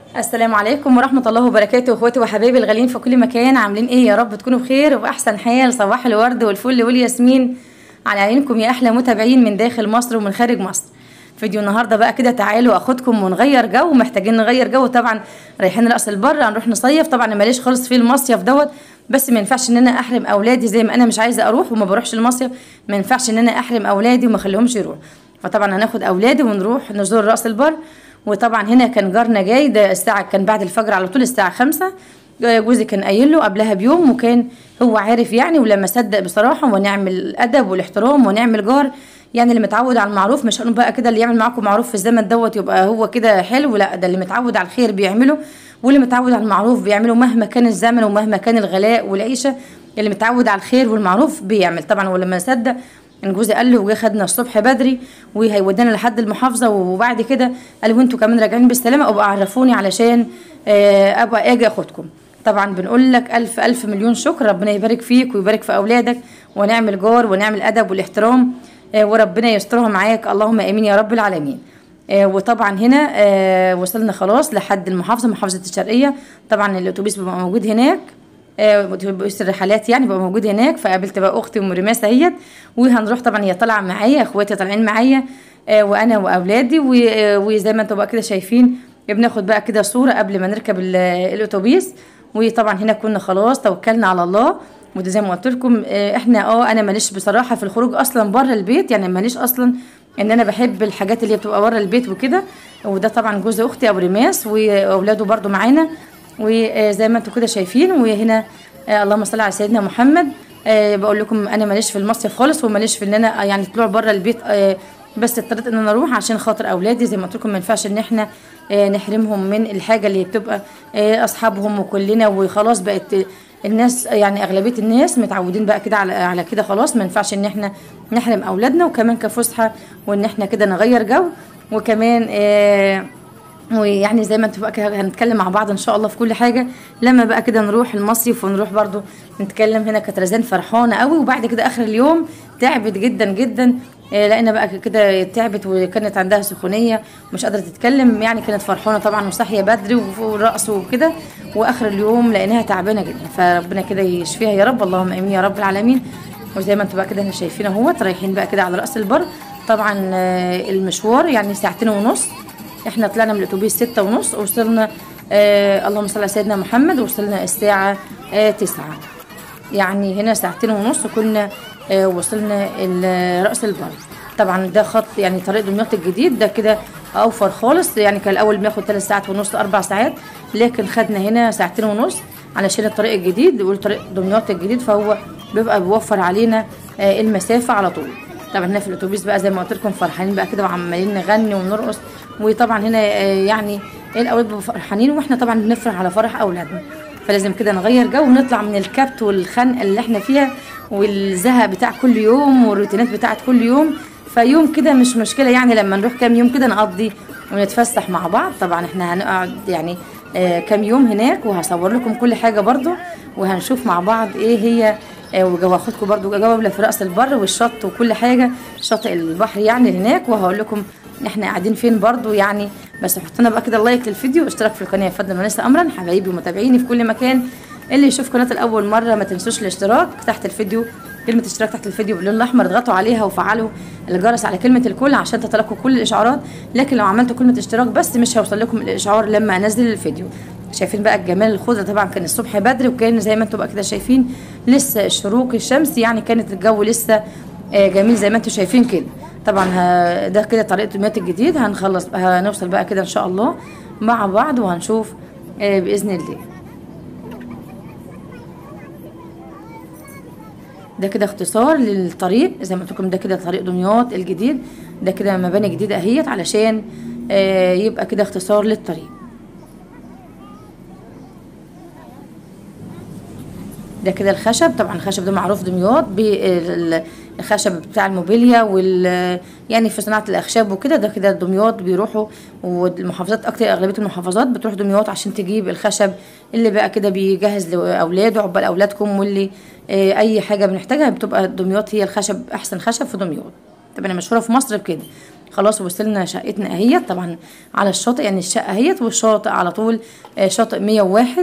السلام عليكم ورحمة الله وبركاته اخواتي وحبايبي الغاليين في كل مكان عاملين ايه يا رب تكونوا بخير وبأحسن حال صباح الورد والفل والياسمين على عينكم يا احلى متابعين من داخل مصر ومن خارج مصر فيديو النهارده بقى كده تعالوا اخدكم ونغير جو محتاجين نغير جو طبعا رايحين راس البر هنروح نصيف طبعا أنا ماليش خالص في المصيف دوت بس ما ينفعش ان انا احرم اولادي زي ما انا مش عايزه اروح وما بروحش المصيف ما ينفعش ان انا احرم اولادي وما اخليهمش يروحوا فطبعا هناخد اولادي ونروح نزور راس البر وطبعا هنا كان جارنا جاي ده الساعه كان بعد الفجر على طول الساعه خمسة جوزي كان قايل له قبلها بيوم وكان هو عارف يعني ولما صدق بصراحه ونعمل الادب والاحترام ونعمل جار يعني اللي متعود على المعروف مش هنقول بقى كده اللي يعمل معاكم معروف في الزمن دوت يبقى هو كده حلو لا ده اللي متعود على الخير بيعمله واللي متعود على المعروف بيعمله مهما كان الزمن ومهما كان الغلاء والعيشه اللي متعود على الخير والمعروف بيعمل طبعا ولما صدق ان جوزي قال له وجه خدنا الصبح بدري وهيودينا لحد المحافظه وبعد كده قال وانتوا كمان راجعين بالسلامه ابقى عرفوني علشان آه، ابقى اجي اخدكم طبعا بنقول لك الف الف مليون شكر ربنا يبارك فيك ويبارك في اولادك ونعمل جار ونعمل ادب والاحترام آه، وربنا يسترها معاك اللهم امين يا رب العالمين آه، وطبعا هنا آه، وصلنا خلاص لحد المحافظه محافظه الشرقيه طبعا الاتوبيس بيبقى موجود هناك آه، اتوبيس الرحلات يعني بقى موجود هناك فقابلت بقى اختي ام رماس اهيت وهنروح طبعا هي طالعه معايا اخواتي طالعين معايا آه، وانا واولادي و- آه، وزي ما انتم بقى كده شايفين بناخد بقى كده صوره قبل ما نركب ال- الاتوبيس وطبعا هنا كنا خلاص توكلنا على الله وده زي ما قلت لكم آه، احنا اه انا ماليش بصراحه في الخروج اصلا بره البيت يعني ماليش اصلا ان انا بحب الحاجات اللي هي بتبقى بره البيت وكده وده طبعا جوز اختي ابو رماس واولاده برضو معانا وزي ما انتم كده شايفين وهنا آه، اللهم صل على سيدنا محمد آه، بقول لكم انا ماليش في المصيف خالص وماليش في ان انا يعني طلوع بره البيت آه، بس اضطريت ان انا اروح عشان خاطر اولادي زي ما قلت لكم ما ينفعش ان احنا آه، نحرمهم من الحاجه اللي بتبقى آه، اصحابهم وكلنا وخلاص بقت الناس يعني اغلبيه الناس متعودين بقى كده على على كده خلاص ما ينفعش ان احنا نحرم اولادنا وكمان كفسحه وان احنا كده نغير جو وكمان آه ويعني زي ما انتوا بقى كده هنتكلم مع بعض ان شاء الله في كل حاجه لما بقى كده نروح المصيف ونروح برضو نتكلم هنا كانت رزان فرحانه قوي وبعد كده اخر اليوم تعبت جدا جدا آه، لقينا بقى كده تعبت وكانت عندها سخونيه مش قادره تتكلم يعني كانت فرحانه طبعا وصاحيه بدري والرقص وكده واخر اليوم لقيناها تعبانه جدا فربنا كده يشفيها يا رب اللهم امين يا رب العالمين وزي ما انتوا بقى كده احنا شايفين اهوت رايحين بقى كده على راس البر طبعا آه، المشوار يعني ساعتين ونص احنا طلعنا من الاتوبيس ستة ونص وصلنا آه اللهم صل على سيدنا محمد وصلنا الساعة آه تسعة يعني هنا ساعتين ونص كنا آه وصلنا ال- رأس البر طبعا ده خط يعني طريق دمياط الجديد ده كده اوفر خالص يعني كان الاول بناخد ثلاث ساعات ونص اربع ساعات لكن خدنا هنا ساعتين ونص علشان الطريق الجديد والطريق دمياط الجديد فهو بيبقى بيوفر علينا آه المسافة على طول طبعا هنا في الاتوبيس بقى زي ما قلت لكم فرحانين بقى كده وعمالين نغني ونرقص وطبعا هنا آه، يعني الاولاد بيبقوا فرحانين واحنا طبعا بنفرح على فرح اولادنا فلازم كده نغير جو ونطلع من الكبت والخنقه اللي احنا فيها والزهق بتاع كل يوم والروتينات بتاعت كل يوم فيوم كده مش مشكله يعني لما نروح كام يوم كده نقضي ونتفسح مع بعض طبعا احنا هنقعد يعني آه، كام يوم هناك وهصور لكم كل حاجه برضو وهنشوف مع بعض ايه هي آه، وجو هاخدكم برضو جوله في راس البر والشط وكل حاجه شاطئ البحر يعني هناك وهقول لكم احنا قاعدين فين برضو يعني بس حط لنا بقى كده لايك للفيديو واشتراك في القناه يفضل ما ليس امرا حبايبي ومتابعيني في كل مكان اللي يشوف قناه الاول مره ما تنسوش الاشتراك تحت الفيديو كلمه اشتراك تحت الفيديو باللون الاحمر اضغطوا عليها وفعلوا الجرس على كلمه الكل عشان تتلقوا كل الاشعارات لكن لو عملتوا كلمه اشتراك بس مش هيوصل لكم الاشعار لما انزل الفيديو شايفين بقى الجمال الخضره طبعا كان الصبح بدري وكان زي ما انتم بقى كده شايفين لسه الشروق الشمس يعني كانت الجو لسه آه، جميل زي ما انتم شايفين كده طبعا ه- ده كده طريق دمياط الجديد هنخلص هنوصل بقى كده ان شاء الله مع بعض وهنشوف آه، باذن الله ده كده اختصار للطريق زي ما قلت لكم ده كده طريق دمياط الجديد ده كده مباني جديده اهيت علشان آه، يبقى كده اختصار للطريق ده كده الخشب طبعا الخشب ده معروف دمياط بالخشب بتاع الموبيليا وال يعني في صناعه الاخشاب وكده ده كده دمياط بيروحوا والمحافظات اكتر اغلبيه المحافظات بتروح دمياط عشان تجيب الخشب اللي بقى كده بيجهز لاولاده عقبال اولادكم واللي آه، اي حاجه بنحتاجها بتبقى دمياط هي الخشب احسن خشب في دمياط طب انا مشهوره في مصر بكده خلاص وصلنا شقتنا اهيت طبعا على الشاطئ يعني الشقه اهيت والشاطئ على طول آه، شاطئ 101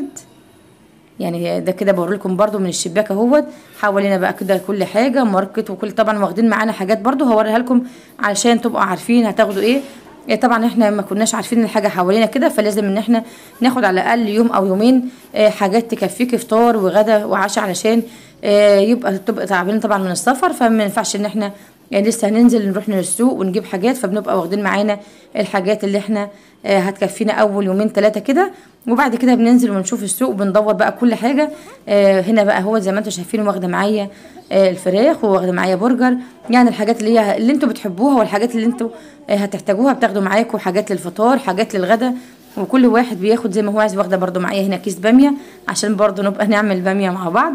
يعني ده كده بوريلكم برضو من الشباك اهوت حوالينا بقى كده كل حاجه ماركت وكل طبعا واخدين معانا حاجات برضو هوريها لكم علشان تبقوا عارفين هتاخدوا ايه إيه طبعا احنا ما كناش عارفين الحاجه حوالينا كده فلازم ان احنا ناخد على الاقل يوم او يومين آه، حاجات تكفيك فطار وغدا وعشاء علشان آه، يبقى تبقى تعبانين طبعا من السفر فما ينفعش ان احنا يعني لسه هننزل نروح للسوق ونجيب حاجات فبنبقى واخدين معانا الحاجات اللي احنا آه، هتكفينا اول يومين ثلاثه كده وبعد كده بننزل ونشوف السوق وبندور بقى كل حاجه آه، هنا بقى هو زي ما انتم شايفين واخده معايا آه، الفراخ وواخده معايا برجر يعني الحاجات اللي هي اللي انتوا بتحبوها والحاجات اللي انتوا آه، هتحتاجوها بتاخدوا معاكم حاجات للفطار حاجات للغدا وكل واحد بياخد زي ما هو عايز واخده برضو معايا هنا كيس باميه عشان برضو نبقى نعمل باميه مع بعض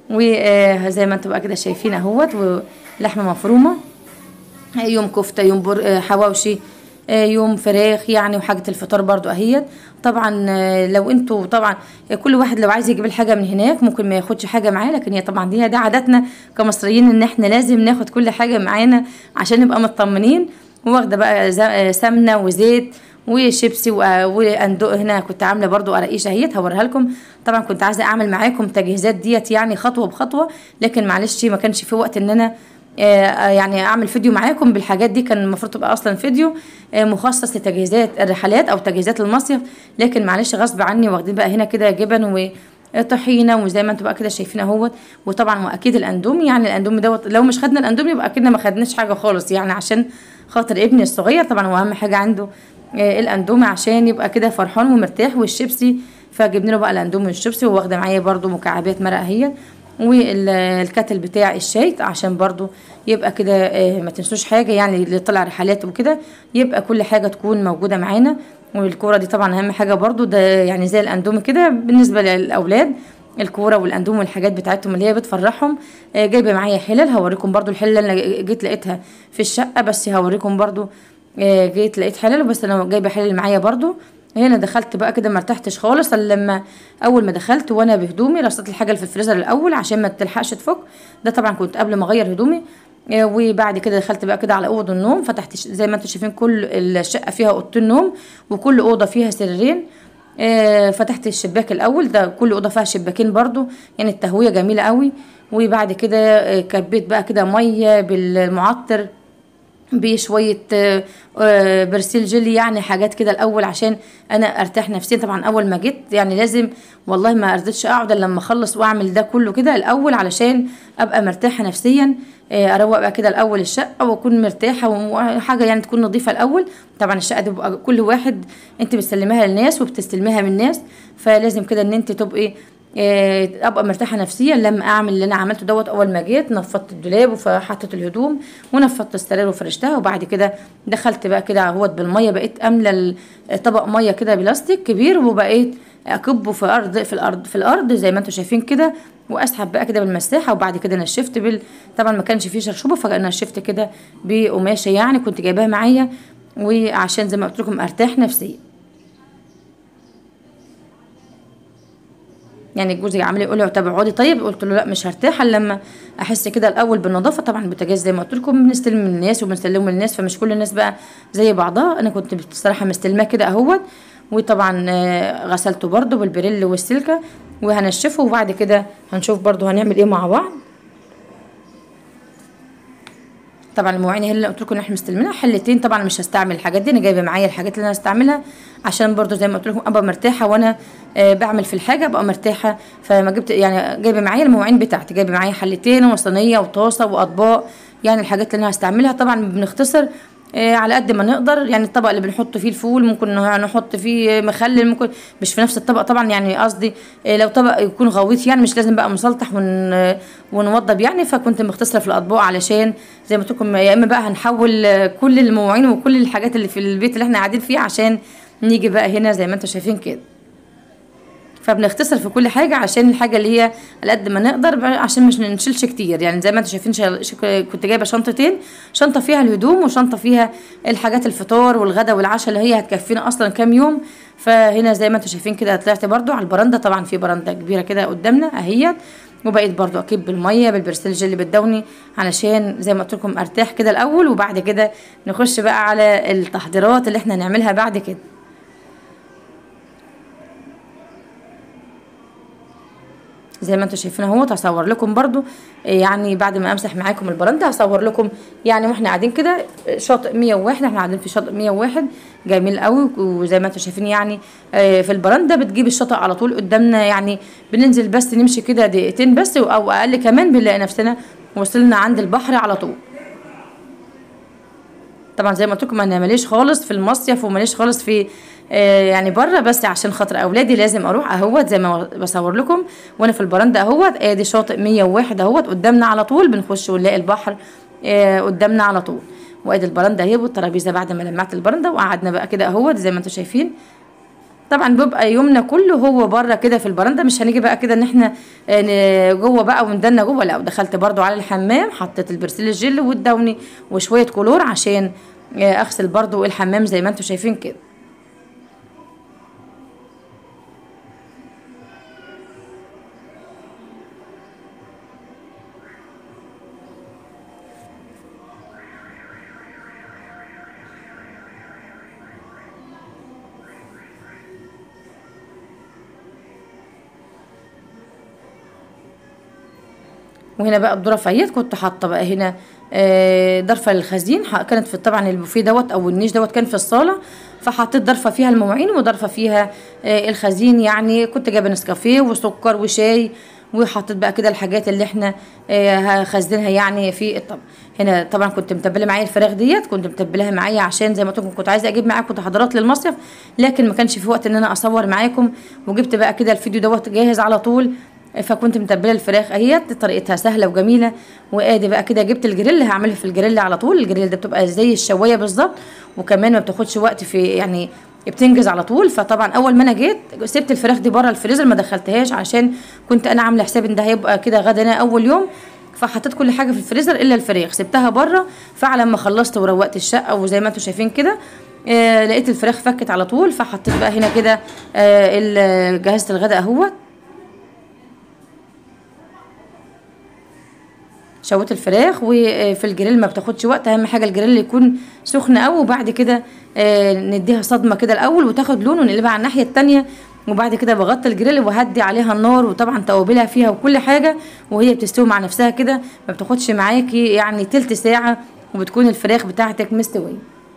وزي ما انتوا بقى كده شايفين اهوت ولحمه مفرومه يوم كفته يوم بر... آه، حواوشي آه، يوم فراخ يعني وحاجه الفطار برضو اهيت طبعا آه، لو انتوا طبعا كل واحد لو عايز يجيب الحاجه من هناك ممكن ما ياخدش حاجه معاه لكن هي طبعا دي ده عاداتنا كمصريين ان احنا لازم ناخد كل حاجه معانا عشان نبقى مطمنين واخده بقى ز- آه، سمنه وزيت وشيبسي و- واندوق هنا كنت عامله برضو قراقيش اهيت هوريها لكم طبعا كنت عايزه اعمل معاكم تجهيزات ديت يعني خطوه بخطوه لكن معلش ما كانش في وقت ان انا آه، يعني اعمل فيديو معاكم بالحاجات دي كان المفروض تبقى اصلا فيديو آه، مخصص لتجهيزات الرحلات او تجهيزات المصيف لكن معلش غصب عني واخدين بقى هنا كده جبن وطحينه وزي ما انتم بقى كده شايفين اهوت وطبعا واكيد الاندومي يعني الاندومي دوت لو مش خدنا الاندومي يبقى اكيدنا ما خدناش حاجه خالص يعني عشان خاطر ابني الصغير طبعا هو اهم حاجه عنده آه، الاندومي عشان يبقى كده فرحان ومرتاح والشيبسي فجبنا له بقى الاندومي والشيبسي وواخده معايا برضو مكعبات مرق اهيت والكتل بتاع الشاي عشان برضو يبقى كده آه، ما تنسوش حاجه يعني اللي طلع رحلات وكده يبقى كل حاجه تكون موجوده معانا والكوره دي طبعا اهم حاجه برضو ده يعني زي الاندومي كده بالنسبه للاولاد الكوره والاندومي والحاجات بتاعتهم اللي هي بتفرحهم آه، جايبه معايا حلل هوريكم برضو الحلل اللي انا جيت لقيتها في الشقه بس هوريكم برضو آه، جيت لقيت حلل بس انا جايبه حلل معايا برضو هنا دخلت بقى كده ما ارتحتش خالص الا لما اول ما دخلت وانا بهدومي رصيت الحاجه اللي في الفريزر الاول عشان ما تلحقش تفك ده طبعا كنت قبل ما اغير هدومي آه، وبعد كده دخلت بقى كده على اوضه النوم فتحت ش- زي ما انتم شايفين كل الشقه فيها اوضتين نوم وكل اوضه فيها سريرين آه، فتحت الشباك الاول ده كل اوضه فيها شباكين برضو يعني التهويه جميله قوي وبعد كده آه، كبيت بقى كده ميه بالمعطر بشوية آه، آه، برسيل جيلي يعني حاجات كده الأول عشان أنا أرتاح نفسيا طبعا أول ما جيت يعني لازم والله ما رضيتش أقعد إلا لما أخلص وأعمل ده كله كده الأول علشان أبقى مرتاحة نفسيا آه، أروق بقى كده الأول الشقة وأكون مرتاحة وحاجة يعني تكون نظيفة الأول طبعا الشقة دي بيبقى كل واحد أنت بتسلميها للناس وبتستلميها من الناس فلازم كده إن أنت تبقي آه، ابقى مرتاحه نفسيا لما اعمل اللي انا عملته دوت اول ما جيت نفضت الدولاب وحطيت الهدوم ونفضت السراير وفرشتها وبعد كده دخلت بقى كده اهوت بالميه بقيت املى ال- طبق ميه كده بلاستيك كبير وبقيت اكبه في ارض في الارض في الارض زي ما انتم شايفين كده واسحب بقى كده بالمساحه وبعد كده نشفت بال طبعا ما كانش فيه شرشوبه فنشفت كده بقماشه يعني كنت جايباها معايا وعشان زي ما قلت لكم ارتاح نفسيا يعني جوزي عامل يقول لي طب اقعدي طيب قلت له لا مش هرتاح الا لما احس كده الاول بالنظافه طبعا البوتاجاز زي ما قلت لكم بنستلم من الناس وبنسلمه للناس فمش كل الناس بقى زي بعضها انا كنت بصراحه مستلماه كده اهوت وطبعا آه، غسلته برده بالبريل والسلكه وهنشفه وبعد كده هنشوف برده هنعمل ايه مع بعض طبعا المواعين هي اللي قلت لكم ان احنا مستلمينها حلتين طبعا مش هستعمل الحاجات دي انا جايبه معايا الحاجات اللي انا هستعملها عشان برضو زي ما قلت لكم ابقى مرتاحه وانا آه بعمل في الحاجه ابقى مرتاحه فما جبت يعني جايبه معايا المواعين بتاعتي جايبه معايا حلتين وصينيه وطاسه واطباق يعني الحاجات اللي انا هستعملها طبعا بنختصر آه على قد ما نقدر يعني الطبق اللي بنحط فيه الفول ممكن نحط فيه مخلل ممكن مش في نفس الطبق طبعا يعني قصدي آه لو طبق يكون غويط يعني مش لازم بقى مسلطح ون ونوضب يعني فكنت مختصره في الاطباق علشان زي ما قلت لكم يا اما بقى هنحول آه، كل المواعين وكل الحاجات اللي في البيت اللي احنا قاعدين فيه عشان نيجي بقى هنا زي ما انتم شايفين كده فبنختصر في كل حاجه عشان الحاجه اللي هي على قد ما نقدر ب- عشان مش نشيلش كتير يعني زي ما انتم شايفين شال- ش- كنت جايبه شنطتين شنطه فيها الهدوم وشنطه فيها الحاجات الفطار والغدا والعشاء اللي هي هتكفينا اصلا كام يوم فهنا زي ما انتم شايفين كده طلعت برضو على البرندة طبعا في برندة كبيره كده قدامنا اهيت وبقيت برضو اكيد بالميه بالبرسيل جل بالدوني علشان زي ما قلت لكم ارتاح كده الاول وبعد كده نخش بقى على التحضيرات اللي احنا هنعملها بعد كده زي ما انتم شايفين اهو هصور لكم برضو إيه يعني بعد ما امسح معاكم البرندة هصور لكم يعني واحنا قاعدين كده شاطئ 101 احنا قاعدين في شاطئ 101 جميل قوي وزي ما انتم شايفين يعني آه، في البرندة بتجيب الشاطئ على طول قدامنا يعني بننزل بس نمشي كده دقيقتين بس او اقل كمان بنلاقي نفسنا وصلنا عند البحر على طول طبعا زي ما قلت لكم انا ماليش خالص في المصيف وماليش خالص في آه يعني بره بس عشان خاطر اولادي لازم اروح اهوت زي ما بصور لكم وانا في البرندة اهوت ادي شاطئ 101 اهوت قدامنا على طول بنخش ونلاقي البحر آه قدامنا على طول وادي البرندة اهي والترابيزه بعد ما لمعت البرندة وقعدنا بقى كده اهوت زي ما انتم شايفين طبعا بيبقى يومنا كله هو بره كده في البرندة مش هنيجي بقى كده ان احنا آه، ن- جوه بقى وندنا جوه لا ودخلت برضو على الحمام حطيت البرسيل الجل والدوني وشويه كلور عشان آه، اغسل برضو الحمام زي ما انتم شايفين كده وهنا بقى الظرف اهيت كنت حاطه بقى هنا آه، ضرفه للخزين ح- كانت في طبعا البوفيه دوت او النيش دوت كان في الصاله فحطيت ضرفه فيها المواعين وضرفه فيها آه، الخزين يعني كنت جايبه نسكافيه وسكر وشاي وحطيت بقى كده الحاجات اللي احنا آه، هخزنها يعني في الطبق هنا طبعا كنت متبله معايا الفراخ ديت كنت متبلاها معايا عشان زي ما قلت لكم كنت عايزه اجيب معاكم تحضيرات للمصيف لكن ما كانش في وقت ان انا اصور معاكم وجبت بقى كده الفيديو دوت جاهز على طول فكنت متبله الفراخ اهيت طريقتها سهله وجميله وادي بقى كده جبت الجريل هعملها في الجريل على طول الجريل ده بتبقى زي الشوايه بالظبط وكمان ما بتاخدش وقت في يعني بتنجز على طول فطبعا اول ما انا جيت سبت الفراخ دي بره الفريزر ما دخلتهاش عشان كنت انا عامله حساب ان ده هيبقى كده غدا اول يوم فحطيت كل حاجه في الفريزر الا الفراخ سبتها بره فعلا ما خلصت وروقت الشقه وزي ما انتم شايفين كده آه لقيت الفراخ فكت على طول فحطيت بقى هنا كده آه ال- جهزت الغداء اهوت شويت الفراخ وفي الجريل ما بتاخدش وقت اهم حاجه الجريل يكون سخن قوي وبعد كده آه، نديها صدمه كده الاول وتاخد لون ونقلبها على الناحيه التانية وبعد كده بغطي الجريل وهدي عليها النار وطبعا توابلها فيها وكل حاجه وهي بتستوي مع نفسها كده ما بتاخدش معاكي يعني تلت ساعه وبتكون الفراخ بتاعتك مستويه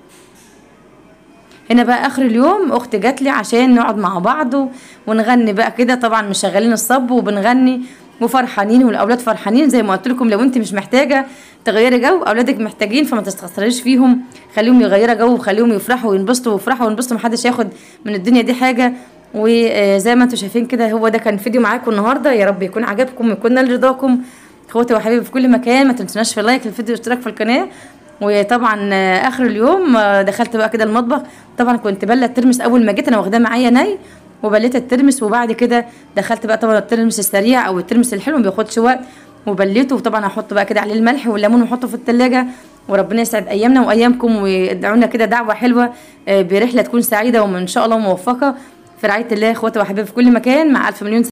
هنا بقى اخر اليوم اختي جات لي عشان نقعد مع بعض و- ونغني بقى كده طبعا مشغلين الصب وبنغني وفرحانين والاولاد فرحانين زي ما قلت لكم لو انت مش محتاجه تغيري جو اولادك محتاجين فما تستخسريش فيهم خليهم يغيروا جو وخليهم يفرحوا وينبسطوا ويفرحوا وينبسطوا محدش ياخد من الدنيا دي حاجه وزي ما انتم شايفين كده هو ده كان فيديو معاكم النهارده يا رب يكون عجبكم ويكون نال رضاكم اخواتي وحبايبي في كل مكان ما تنسوناش في اللايك للفيديو والاشتراك في القناه وطبعا آه، اخر اليوم آه، دخلت بقى كده المطبخ طبعا كنت بله الترمس اول ما جيت انا واخداه معايا ني وبليت الترمس وبعد كده دخلت بقى طبعا الترمس السريع او الترمس الحلو ما بياخدش وقت وبليته وطبعا هحط بقى كده عليه الملح والليمون واحطه في التلاجة وربنا يسعد ايامنا وايامكم وادعوا لنا كده دعوه حلوه آه، برحله تكون سعيده وان شاء الله موفقه في رعايه الله اخواتي وحبايبي في كل مكان مع الف مليون